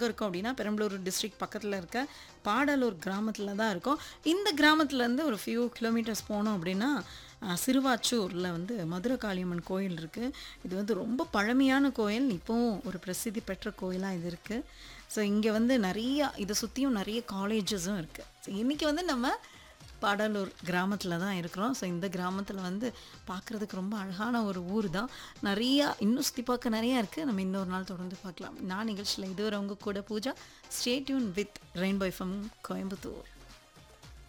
எங்கே இருக்கோம் அப்படின்னா பெரம்பலூர் டிஸ்ட்ரிக்ட் பக்கத்தில் இருக்க பாடலூர் கிராமத்தில் தான் இருக்கோம் இந்த கிராமத்துலேருந்து ஒரு ஃபியூ கிலோமீட்டர்ஸ் போனோம் அப்படின்னா அஹ், சிறுவாச்சூரில் வந்து மதுரை காளியம்மன் கோயில் இருக்குது இது வந்து ரொம்ப பழமையான கோயில் இப்போவும் ஒரு பிரசித்தி பெற்ற கோயிலாக இது இருக்குது ஸோ இங்கே வந்து நிறைய இதை சுற்றியும் நிறைய காலேஜஸும் இருக்குது ஸோ இன்றைக்கி வந்து நம்ம பாடலூர் கிராமத்தில் தான் இருக்கிறோம் ஸோ இந்த கிராமத்தில் வந்து பார்க்குறதுக்கு ரொம்ப அழகான ஒரு ஊர் தான் நிறையா இன்னும் சுற்றி பார்க்க நிறையா இருக்குது நம்ம இன்னொரு நாள் தொடர்ந்து பார்க்கலாம் நான் நிகழ்ச்சியில் இதுவரை உங்க கூட Pooja stay tuned with rainbow FM Coimbatore